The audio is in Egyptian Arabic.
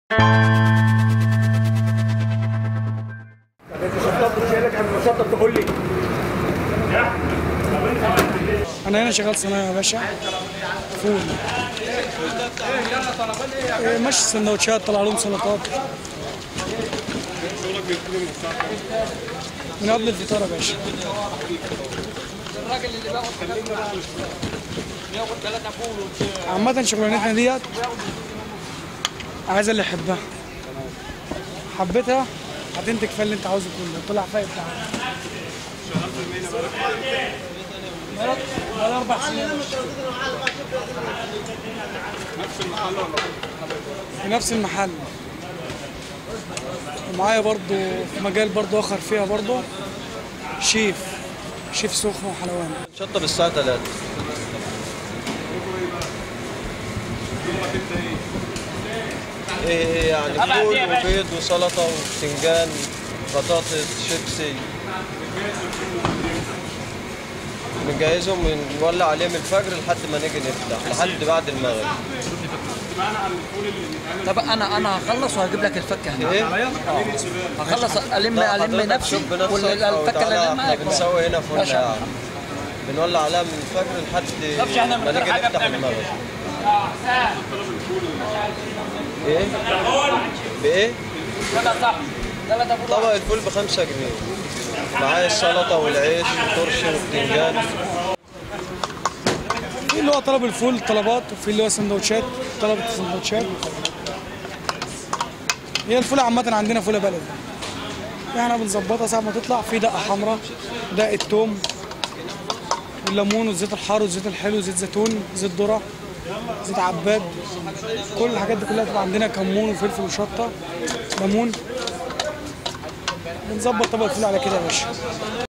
انت شطبت شايلك قبل ما تشطب تقول لي انا هنا شغال صنايعي يا باشا فول إيه، ماشي سندوتشات طلع لهم سلطات من قبل الفطار يا باشا عامة شغلانتنا ديت عايزة اللي يحبها حبيتها هتنتج فيها اللي انت عاوزه كله طلع فايق بتاعها بقالي اربع سنين في نفس المحل ومعايا برضو في مجال برضو اخر فيها برضو شيف شيف سخن وحلواني شطب الساعة 3 ايه يعني فول وبيض وسلطة وبتنجان بطاطس شيبسي بنجهزهم ونولع عليهم الفجر لحد ما نيجي نفتح لحد بعد المغرب طب انا انا هخلص وهجيب لك الفكه هنا ايه؟ هخلص الم لا، الم حضرتك نفسي شوف بنفسك ولا أو الفكه اللي تعالى المها احنا بنسوي هنا فول ماشي. يعني بنولع عليها من الفجر لحد ما نيجي نفتح المغرب ايه؟ بايه؟ طبق الفول بخمسة جنيه معاه السلطة والعيش والترش والبتنجان في اللي هو طلب الفول طلبات وفي اللي هو سندوتشات طلبت سندوتشات هي الفولة عامة عندنا فولة بلدي احنا بنظبطها ساعة ما تطلع في دقة حمراء دقة توم والليمون والزيت الحار والزيت الحلو وزيت زيتون زيت ذرة زيت عباد كل الحاجات دي كلها بتبقى عندنا كمون وفلفل وشطة ليمون بنظبط طبق الفول على كده يا باشا